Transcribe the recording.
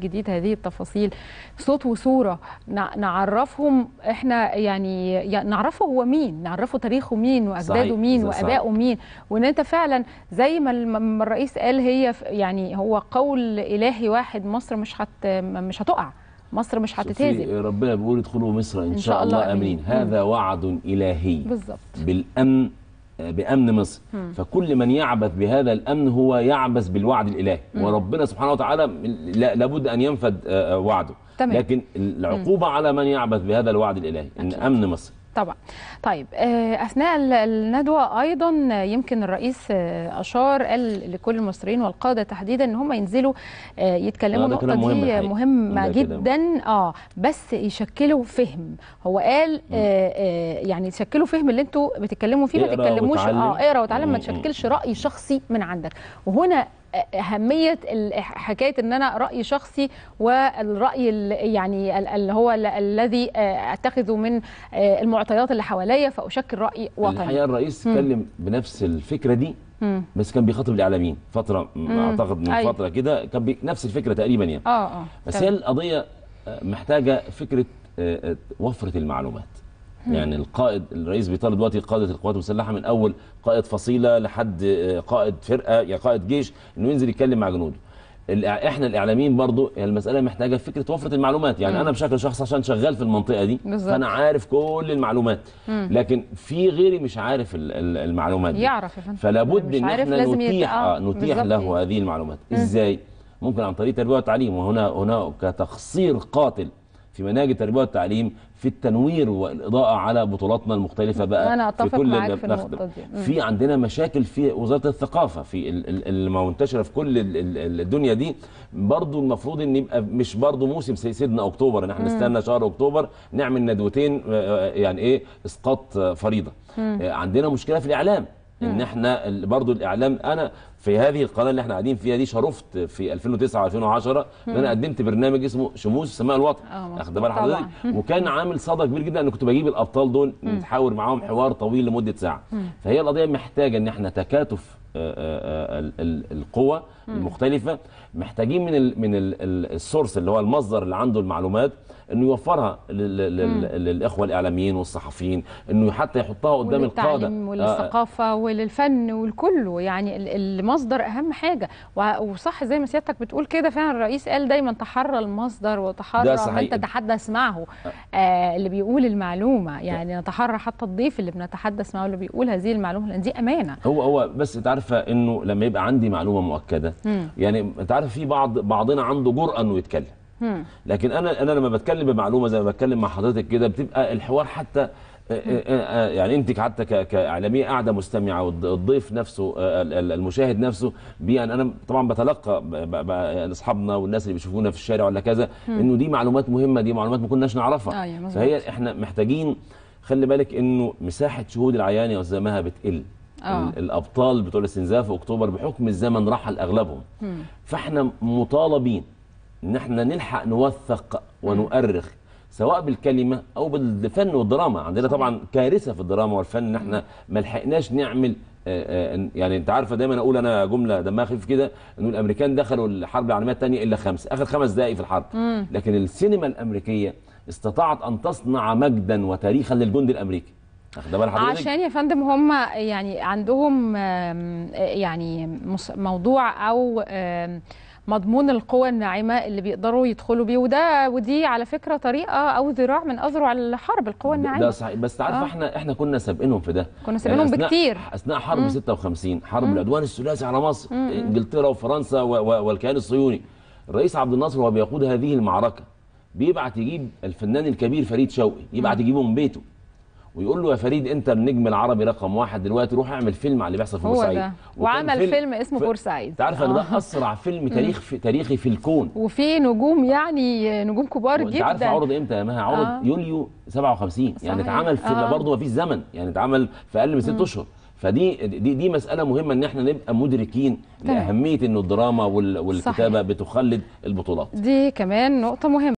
الجديد هذه التفاصيل صوت وصوره نع- نعرفهم احنا يعني يع- نعرفه هو مين نعرفه تاريخه مين واجداده صحيح، مين ده صحيح. وابائه مين وان انت فعلا زي ما الم- ما الرئيس قال هي ف- يعني هو قول الهي واحد مصر مش هت مش هتقع مصر مش هتتهزم شوفي ربنا بيقول ادخلوا مصر ان, إن شاء الله امنين هذا وعد الهي بالظبط بالامن بامن مصر فكل من يعبث بهذا الامن هو يعبث بالوعد الالهي وربنا سبحانه وتعالى لا- لابد ان ينفذ آه، آه، وعده تمام. لكن العقوبه على من يعبث بهذا الوعد الالهي ان أكيد. امن مصر طبعا طيب آه، اثناء ال- الندوه ايضا آه، يمكن الرئيس آه، اشار قال لكل المصريين والقاده تحديدا ان هم ينزلوا آه، يتكلموا آه، ده النقطه كلام مهم دي الحقيقة. مهمه ده كده. جدا اه بس يشكلوا فهم هو قال آه، آه، يعني يشكلوا فهم اللي انتوا بتتكلموا فيه ما اقرأ تتكلموش واتعلم. اه اقرا وتعلم ما مم. تشكلش راي شخصي من عندك وهنا أهمية ال- حكاية إن أنا رأي شخصي والرأي ال- يعني ال- اللي هو ال- الذي آه، أتخذه من آه، المعطيات اللي حواليا فأشكل رأي وطني الحقيقه الرئيس اتكلم بنفس الفكره دي مم. بس كان بيخاطب الاعلاميين فتره م- اعتقد من أيوة. فتره كده كان بي- نفس الفكره تقريبا يعني اه اه بس هي تمام. القضيه آه، محتاجه فكره آه، آه، وفره المعلومات يعني القائد الرئيس بيطالب دلوقتي قاده القوات المسلحه من اول قائد فصيله لحد آه، قائد فرقه يا قائد جيش انه ينزل يتكلم مع جنوده الإع- احنا الاعلاميين برضو يعني المساله محتاجه فكره وفره المعلومات يعني انا بشكل شخص عشان شغال في المنطقه دي بالظبط. فانا عارف كل المعلومات لكن في غيري مش عارف ال- ال- المعلومات دي يعرف يا فندم فلا بد مش ان عارف احنا لازم يت- نتيح آه، آه نتيح بالظبط. له هذه المعلومات ازاي ممكن عن طريق التربيه والتعليم وهنا هناك تقصير قاتل في مناهج التربيه والتعليم في التنوير والاضاءه على بطولاتنا المختلفه بقى أنا في أتفق كل معاك اللي في بناخده. النقطة دي. مم. في عندنا مشاكل في وزاره الثقافه في ال- ال- المنتشره في كل ال- ال- الدنيا دي برضو المفروض ان يبقى مش برضو موسم سي- سيدنا اكتوبر ان احنا نستنى شهر اكتوبر نعمل ندوتين آه، يعني ايه اسقاط آه، فريضه آه، عندنا مشكله في الاعلام ان احنا ال- برضو الاعلام انا في هذه القناه اللي احنا قاعدين فيها دي شرفت في 2009 و2010 ان انا قدمت برنامج اسمه شموس السماء الوطن آه، مظبوط واخد بال طبعاً. حضرتك وكان عامل صدى كبير جدا ان كنت بجيب الابطال دول نتحاور معاهم حوار طويل لمده ساعه فهي القضيه محتاجه ان احنا تكاتف آه، آه، آه، ال- ال- القوى المختلفه محتاجين من ال من ال- ال- السورس اللي هو المصدر اللي عنده المعلومات انه يوفرها لل- لل- للاخوه الاعلاميين والصحفيين انه حتى يحطها قدام القاده وللتعليم آه، وللثقافة وللفن والكله يعني ال- المصدر أهم حاجة و- وصح زي ما سيادتك بتقول كده فعلا الرئيس قال دايما تحرى المصدر ده وتحرى صحيح. من تتحدث معه آه اللي بيقول المعلومة يعني نتحرى حتى الضيف اللي بنتحدث معه اللي بيقول هذه المعلومة لأن دي أمانة هو هو بس انت عارفه انه لما يبقى عندي معلومه مؤكده يعني انت عارف في بعض بعضنا عنده جرأه انه يتكلم مم. لكن انا انا لما بتكلم بمعلومه زي ما بتكلم مع حضرتك كده بتبقى الحوار حتى آه، آه، آه، يعني انت حتى ك- كاعلاميه قاعده مستمعه والضيف نفسه آه، ال- ال- المشاهد نفسه بي يعني انا طبعا بتلقى ب- ب- ب- اصحابنا والناس اللي بيشوفونا في الشارع ولا كذا انه دي معلومات مهمه دي معلومات ما كناش نعرفها أيوة، مظبوط. فهي احنا محتاجين خلي بالك انه مساحه شهود العيان يا استاذه مها بتقل آه. ال- الابطال بتوع الاستنزاف في اكتوبر بحكم الزمن رحل اغلبهم فاحنا مطالبين ان احنا نلحق نوثق ونؤرخ سواء بالكلمه او بالفن والدراما عندنا طبعا كارثه في الدراما والفن ان احنا ما لحقناش نعمل آه، آه، يعني انت عارفه دايما اقول انا جمله دمها خفيف كده انه الامريكان دخلوا الحرب العالميه الثانيه الا خمس اخر خمس دقائق في الحرب لكن السينما الامريكيه استطاعت ان تصنع مجدا وتاريخا للجند الامريكي واخد بال حضرتك عشان يا فندم هم يعني عندهم آم، يعني مس- موضوع او آم، مضمون القوى الناعمه اللي بيقدروا يدخلوا بيه وده ودي على فكره طريقه او ذراع من اذرع الحرب القوى ده الناعمه صحيح بس عارفه آه. احنا احنا كنا سابقينهم في ده كنا سابقينهم أثناء- بكتير. اثناء حرب 56 حرب العدوان الثلاثي على مصر انجلترا وفرنسا و- و- والكيان الصهيوني الرئيس عبد الناصر وهو بيقود هذه المعركه بيبعت يجيب الفنان الكبير فريد شوقي يبعت يجيبه من بيته ويقول له يا فريد انت النجم العربي رقم واحد دلوقتي روح اعمل فيلم على اللي بيحصل في هو بورسعيد ده وكان وعمل فيلم اسمه ف- بورسعيد انت عارفه ان آه. ده اسرع فيلم تاريخ في تاريخي في الكون وفي نجوم يعني نجوم كبار انت عارفه جدا عرض امتى يا مها عرض آه. يوليو 57 يعني صحيح. اتعمل في آه. برضه ما فيش زمن يعني اتعمل في اقل من ست اشهر فدي دي دي مساله مهمه ان احنا نبقى مدركين تمام. لاهميه ان الدراما وال- والكتابه صحيح. بتخلد البطولات دي كمان نقطه مهمه